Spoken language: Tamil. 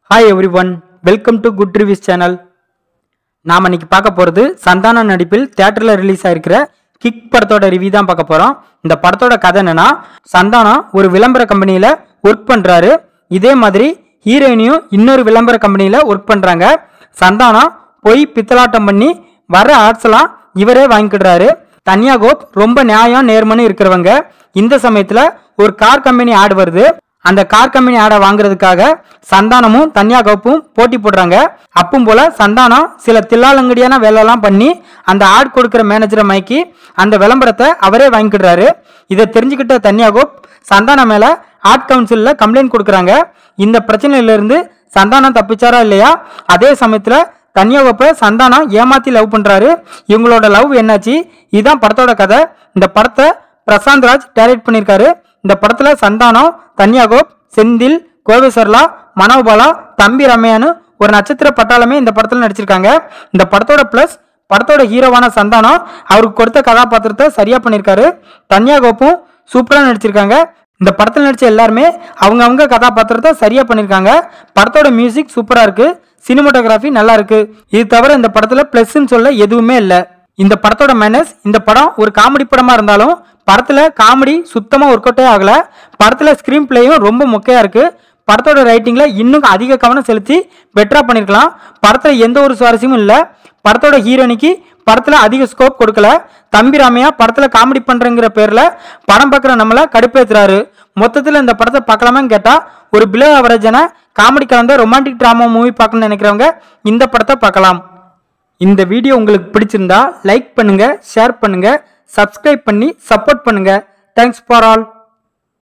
hi everyone welcome to good reviews channel நாம் இன்னைக்கு பார்க்க போகிறது சந்தான நடிப்பில் தியேட்டரில் ரிலீஸ் ஆயிருக்கிற கிக் படத்தோட ரிவ்யூ தான் பார்க்க போகிறோம் இந்த படத்தோட கதை என்னன்னா சந்தானம் ஒரு விளம்பர கம்பெனியில் ஒர்க் பண்ணுறாரு இதே மாதிரி ஹீரோயினியும் இன்னொரு விளம்பர கம்பெனியில் ஒர்க் பண்ணுறாங்க சந்தானம் போய் பித்தலாட்டம் பண்ணி வர ஆர்ட்ஸ் எல்லாம் இவரே வாங்கிக்கிடுறாரு தன்யா கோப் ரொம்ப நியாயம் நேர்மன்னு இருக்கிறவங்க இந்த சமயத்தில் ஒரு கார் கம்பெனி ஆட் வருது அந்த கார் கம்பெனி ஆடை வாங்குறதுக்காக சந்தானமும் தன்யா கோப்பும் போட்டி போடுறாங்க அப்பும் போல சந்தானம் சில தில்லாலங்கடியான வேலையெல்லாம் பண்ணி அந்த ஆட் கொடுக்குற மேனேஜரை மயக்கி அந்த விளம்பரத்தை அவரே வாங்கிக்கிடுறாரு இதை தெரிஞ்சுக்கிட்ட தன்யா கோப் சந்தானம் மேல ஆர்ட் கவுன்சில்ல கம்ப்ளைண்ட் கொடுக்குறாங்க இந்த பிரச்சனையில இருந்து சந்தானம் தப்பிச்சாரா இல்லையா அதே சமயத்துல தன்யா கோப்பை சந்தானம் ஏமாத்தி லவ் பண்றாரு இவங்களோட லவ் என்னாச்சு இதுதான் படத்தோட கதை இந்த படத்தை பிரசாந்த் ராஜ் டைரக்ட் பண்ணியிருக்காரு இந்த படத்துல சந்தானம் தன்யா கோப் செந்தில் கோவை சர்லா மனோபாலா தம்பி ரம்யான்னு ஒரு நட்சத்திர பட்டாளமே இந்த படத்துல நடிச்சிருக்காங்க இந்த படத்தோட பிளஸ் படத்தோட ஹீரோவான சந்தானம் அவருக்கு கொடுத்த கதாபாத்திரத்தை சரியா பண்ணியிருக்காரு தன்யா கோப்பும் சூப்பரா நடிச்சிருக்காங்க இந்த படத்தில் நடிச்ச எல்லாருமே அவங்க அவங்க கதாபாத்திரத்தை சரியா பண்ணியிருக்காங்க படத்தோட மியூசிக் சூப்பரா இருக்கு சினிமோட்டோகிராஃபி நல்லா இருக்கு இது தவிர இந்த படத்துல பிளஸ்ன்னு சொல்ல எதுவுமே இல்லை இந்த படத்தோட மைனஸ் இந்த படம் ஒரு காமெடி படமா இருந்தாலும் படத்துல காமெடி சுத்தமா ஒர்க் அவுட்டே ஆகல படத்துல ஸ்கிரீன் பிளேயும் ரொம்ப மொக்கையா இருக்கு படத்தோட ரைட்டிங்ல இன்னும் அதிக கவனம் செலுத்தி பெட்டரா பண்ணிருக்கலாம் படத்துல எந்த ஒரு சுவாரஸ்யமும் இல்ல படத்தோட ஹீரோனிக்கு படத்துல அதிக ஸ்கோப் கொடுக்கல தம்பி ராமையா படத்துல காமெடி பண்றங்கிற பேர்ல படம் பார்க்குற நம்மள கடுப்பேத்துறாரு மொத்தத்துல இந்த படத்தை பார்க்கலாமான்னு கேட்டா ஒரு பிலோ அவரேஜான காமெடி கலந்த ரொமான்டிக் ட்ராமா மூவி பார்க்கணும்னு நினைக்கிறவங்க இந்த படத்தை பார்க்கலாம் இந்த வீடியோ உங்களுக்கு பிடிச்சிருந்தா லைக் பண்ணுங்க ஷேர் பண்ணுங்க சப்ஸ்கிரைப் பண்ணி சப்போர்ட் பண்ணுங்க தேங்க்ஸ் ஃபார் ஆல்